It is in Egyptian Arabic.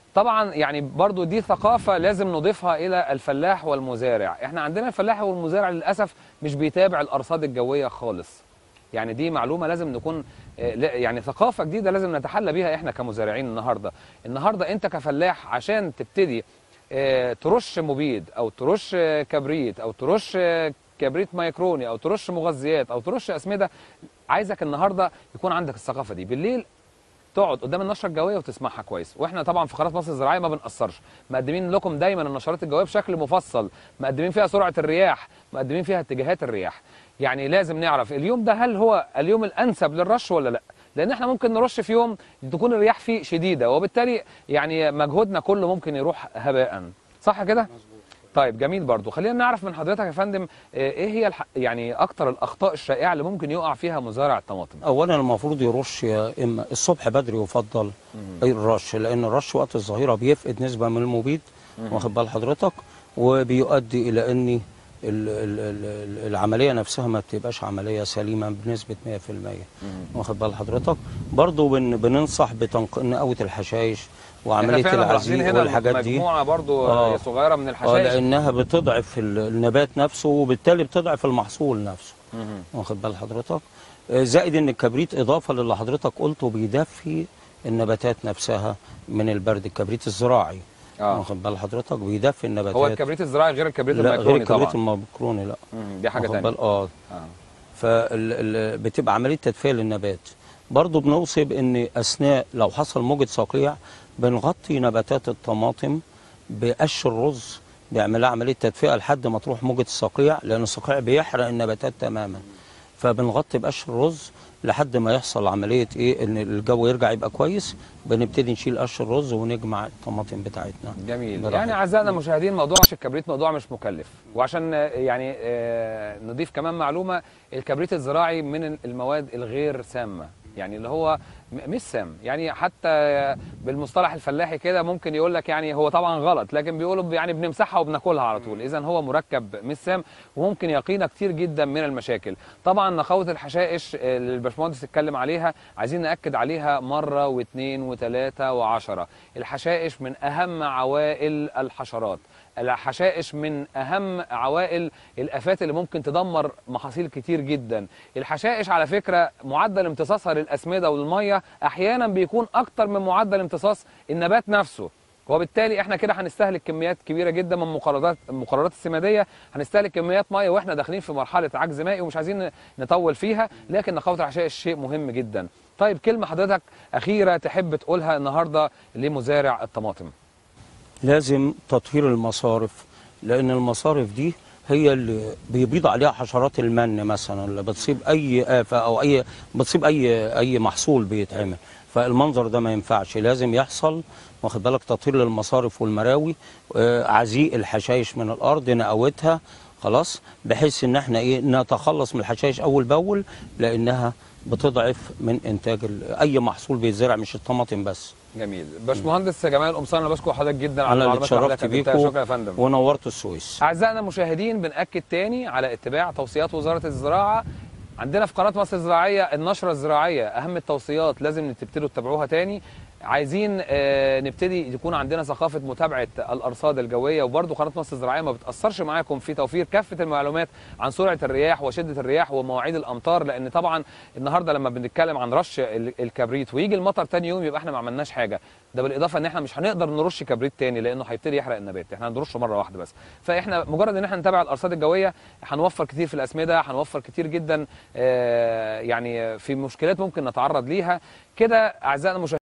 طبعا يعني برضو دي ثقافة لازم نضيفها إلى الفلاح والمزارع احنا عندنا الفلاح والمزارع للأسف مش بيتابع الأرصاد الجوية خالص يعني دي معلومة لازم نكون آه، لا- يعني ثقافة جديدة لازم نتحلى بيها احنا كمزارعين النهاردة النهاردة انت كفلاح عشان تبتدي آه، ترش مبيد او ترش آه، كبريت او ترش آه، كبريت ميكروني او ترش مغذيات او ترش اسمده عايزك النهارده يكون عندك الثقافه دي بالليل تقعد قدام النشره الجويه وتسمعها كويس واحنا طبعا في قناه مصر الزراعيه ما بنقصرش مقدمين لكم دايما النشرات الجويه بشكل مفصل مقدمين فيها سرعه الرياح مقدمين فيها اتجاهات الرياح يعني لازم نعرف اليوم ده هل هو اليوم الانسب للرش ولا لا لان احنا ممكن نرش في يوم تكون الرياح فيه شديده وبالتالي يعني مجهودنا كله ممكن يروح هباء صح كده طيب جميل برضو خلينا نعرف من حضرتك يا فندم آه، ايه هي الح... يعني اكتر الاخطاء الشائعه اللي ممكن يقع فيها مزارع الطماطم اولا المفروض يرش يا اما الصبح بدري يفضل الرش لان الرش وقت الظهيره بيفقد نسبه من المبيد واخد بال حضرتك وبيؤدي الى ان ال- ال- ال- العمليه نفسها ما بتبقاش عمليه سليمه بنسبه 100% واخد بال حضرتك برضه بن بننصح بنقاوه الحشائش احنا وعمليه فعلا ملاحظين العزيق هنا والحاجات دي مجموعه برضو آه. آه. صغيره من اه الحشائش لانها بتضعف ال- النبات نفسه وبالتالي بتضعف المحصول نفسه مهم. واخد بال حضرتك آه، زائد ان الكبريت اضافه للي حضرتك قلته بيدفي النباتات نفسها من البرد الكبريت الزراعي آه. واخد بال حضرتك بيدفي النباتات هو الكبريت الزراعي غير الكبريت لا غير الميكروني الكبريت طبعا الميكروني لا مم. دي حاجه واخد ثانيه بال اه آه. فبتبقى عمليه تدفئه للنبات برضه بنوصي ان اثناء لو حصل موجه صقيع بنغطي نباتات الطماطم بقش الرز بيعمل لها عمليه تدفئه لحد ما تروح موجه الصقيع لان الصقيع بيحرق النباتات تماما فبنغطي بقش الرز لحد ما يحصل عمليه ايه ان الجو يرجع يبقى كويس بنبتدي نشيل قش الرز ونجمع الطماطم بتاعتنا جميل براحتك. يعني اعزائنا المشاهدين موضوع رش الكبريت موضوع مش مكلف وعشان آه، يعني آه، نضيف كمان معلومه الكبريت الزراعي من المواد الغير سامه يعني اللي هو م- مش سام يعني حتى بالمصطلح الفلاحي كده ممكن يقول لك يعني هو طبعا غلط لكن بيقولوا يعني بنمسحها وبناكلها على طول اذا هو مركب مش سام وممكن يقينا كتير جدا من المشاكل طبعا نخوه الحشائش آه، اللي الباشمهندس اتكلم عليها عايزين ناكد عليها مره واثنين وثلاثه وعشره الحشائش من اهم عوائل الحشرات الحشائش من اهم عوائل الافات اللي ممكن تدمر محاصيل كتير جدا الحشائش على فكره معدل امتصاصها للاسمده والميه احيانا بيكون اكتر من معدل امتصاص النبات نفسه وبالتالي احنا كده هنستهلك كميات كبيره جدا من مقررات المقررات السماديه هنستهلك كميات ميه واحنا داخلين في مرحله عجز مائي ومش عايزين نطول فيها لكن نخاوه الحشائش شيء مهم جدا طيب كلمه حضرتك اخيره تحب تقولها النهارده لمزارع الطماطم لازم تطهير المصارف لان المصارف دي هي اللي بيبيض عليها حشرات المن مثلا اللي بتصيب اي افه او اي بتصيب اي اي محصول بيتعمل فالمنظر ده ما ينفعش لازم يحصل واخد بالك تطهير للمصارف والمراوي آه، عزيق الحشائش من الارض نقوتها خلاص بحيث ان احنا ايه نتخلص من الحشائش اول باول لانها بتضعف من انتاج ال- اي محصول بيتزرع مش الطماطم بس جميل باشمهندس جمال قمصان انا بشكر حضرتك جدا على انا اللي المعلومات اللي اتشرفت حضرتك قدمتها. بيكم شكرا يا فندم ونورت السويس أعزائنا المشاهدين بنأكد تاني على اتباع توصيات وزارة الزراعة عندنا في قناة مصر الزراعية النشرة الزراعية أهم التوصيات لازم تبتدوا تتابعوها تاني عايزين آه، نبتدي يكون عندنا ثقافة متابعة الأرصاد الجوية وبرضه قناة مصر الزراعية ما بتأثرش معاكم في توفير كافة المعلومات عن سرعة الرياح وشدة الرياح ومواعيد الأمطار لأن طبعا النهاردة لما بنتكلم عن رش ال- الكبريت ويجي المطر تاني يوم يبقى احنا ما عملناش حاجة ده بالإضافة إن احنا مش هنقدر نرش كبريت تاني لأنه هيبتدي يحرق النبات احنا هنرشه مرة واحدة بس فاحنا مجرد ان احنا نتابع الارصاد الجويه هنوفر كتير في الاسمده هنوفر كتير جدا آه، يعني في مشكلات ممكن نتعرض ليها كده اعزائنا المشاهدين